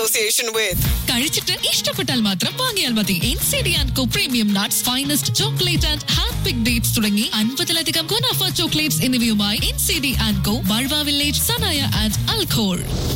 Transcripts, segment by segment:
association with. കഴിച്ചിട്ട് ഇഷ്ടപ്പെട്ടാൽ മാത്രം വാങ്ങിയാൽ മതി N C D and co premium nuts finest chocolate and hand pick dates തുടങ്ങി അൻപതിലധികം ഗുണാഫ ചോക്ലേറ്റ്സ് എന്നിവയുമായി N C D and co ബൾവ വില്ലേജ് സനായ ആൻഡ് അൽഖോൾ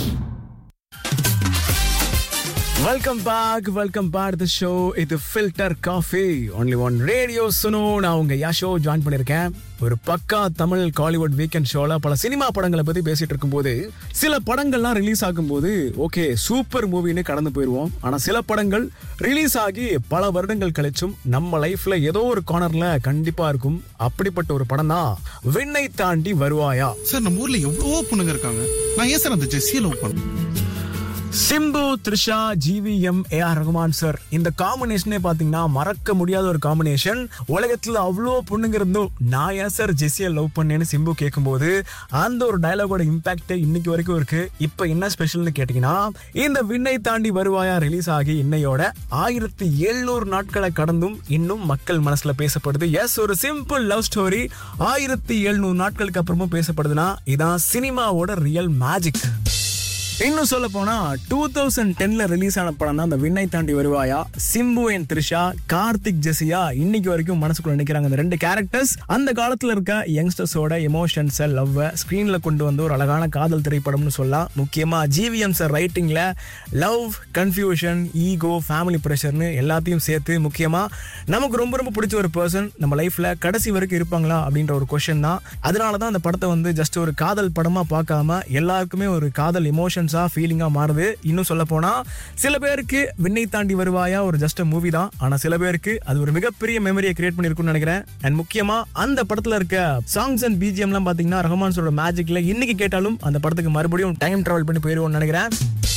welcome back welcome back the show இது filter coffee only one radio Suno நான் உங்க யா ஷோ ஜாயின் பண்ணியிருக்கேன் ஒரு பக்கா தமிழ் காலிவுட் வீக்கெண்ட் ஷோல பல சினிமா படங்களை பத்தி பேசிட்டு இருக்கும்போது சில படங்கள்லாம் ரிலீஸ் ஆகும்போது ஓகே சூப்பர் மூவின்னு கடந்து போயிடுவோம் ஆனா சில படங்கள் ரிலீஸ் ஆகி பல வருடங்கள் கழிச்சும் நம்ம லைஃப்ல ஏதோ ஒரு கார்னர்ல கண்டிப்பா இருக்கும் அப்படிப்பட்ட ஒரு படம் தான் விண்ணை தாண்டி வருவாயா சார் நம்ம ஊர்ல எவ்வளவோ பொண்ணுங்க இருக்காங்க நான் ஏன் சார் அந்த ஜெஸ்ஸியை லவ் பண்ணேன் Simbu Trisha GVM A R Rahman sir இந்த காம்பினேஷனே பாத்தீங்கன்னா மறக்க முடியாத ஒரு காம்பினேஷன் உலகத்துல அவ்வளோ பொண்ணுங்க இருந்தும் நான் ஏன் சார் ஜெஸ்ஸியை லவ் பண்ணேன்னு சிம்பு கேட்கும்போது அந்த ஒரு டயலாகோட இம்பாக்ட் இன்னைக்கு வரைக்கும் இருக்கு இப்போ என்ன ஸ்பெஷல்னு கேட்டீங்கன்னா இந்த விண்ணை தாண்டி வருவாயா ரிலீஸ் ஆகி இன்னையோட ஆயிரத்தி எழுநூறு நாட்களை கடந்தும் இன்னும் மக்கள் மனசுல பேசப்படுது எஸ் ஒரு சிம்பிள் லவ் ஸ்டோரி ஆயிரத்தி எழுநூறு நாட்களுக்கு அப்புறமும் பேசப்படுதுன்னா இதான் சினிமாவோட ரியல் மேஜிக் இன்னும் சொல்ல போனா டூ தௌசண்ட் டென்ல ரிலீஸ் ஆன படம் தான் அந்த விண்ணை தாண்டி வருவாயா சிம்பு அண்ட் த்ரிஷா கார்த்திக் ஜெசியா இன்னைக்கு வரைக்கும் மனசுக்குள்ள நினைக்கிறாங்க அந்த ரெண்டு கேரக்டர்ஸ் அந்த காலத்துல இருக்க யங்ஸ்டர்ஸோட எமோஷன்ஸ் லவ் ஸ்கிரீன்ல கொண்டு வந்து ஒரு அழகான காதல் திரைப்படம்னு சொல்லலாம் முக்கியமா ஜிவிஎம் சார் ரைட்டிங்ல லவ் கன்ஃபியூஷன் ஈகோ ஃபேமிலி ப்ரெஷர்னு எல்லாத்தையும் சேர்த்து முக்கியமா நமக்கு ரொம்ப ரொம்ப பிடிச்ச ஒரு பர்சன் நம்ம லைஃப்ல கடைசி வரைக்கும் இருப்பாங்களா அப்படின்ற ஒரு கொஷன் தான் அதனால தான் அந்த படத்தை வந்து ஜஸ்ட் ஒரு காதல் படமா பார்க்காம எல்லாருக்குமே ஒரு காதல் எமோஷன்ஸா ஃபீலிங்கா மாறுது இன்னும் சொல்ல போனா சில பேருக்கு விண்ணை தாண்டி வருவாயா ஒரு ஜஸ்ட் மூவி தான் ஆனா சில பேருக்கு அது ஒரு மிகப்பெரிய மெமரியை கிரியேட் பண்ணிருக்கும்னு நினைக்கிறேன் அண்ட் முக்கியமா அந்த படத்துல இருக்க சாங்ஸ் அண்ட் பிஜிஎம்லாம் பாத்தீங்கன்னா ரஹமான்ஸோட மேஜிக்ல இன்னைக்கு கேட்டாலும் அந்த படத்துக்கு மறுபடியும் டைம் டிராவல் பண்ணி போயிருவோம்னு நினைக்கிறேன்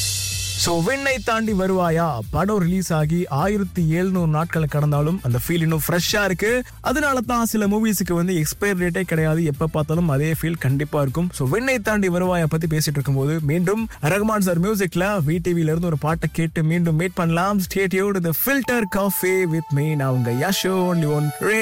ஸோ விண்ணை தாண்டி வருவாயா படம் ரிலீஸ் ஆகி ஆயிரத்தி எழுநூறு நாட்களை கடந்தாலும் அந்த ஃபீல் இன்னும் ஃப்ரெஷ்ஷாக இருக்கு அதனால தான் சில மூவிஸுக்கு வந்து எக்ஸ்பயர் டேட்டே கிடையாது எப்போ பார்த்தாலும் அதே ஃபீல் கண்டிப்பாக இருக்கும் ஸோ விண்ணை தாண்டி வருவாயா பற்றி பேசிட்டு இருக்கும்போது மீண்டும் ரஹ்மான் சார் மியூசிக்ல விடிவில இருந்து ஒரு பாட்டை கேட்டு மீண்டும் மீட் பண்ணலாம் stay tuned the filter cafe with me நான் உங்க யஷோ ஒன்லி ஒன்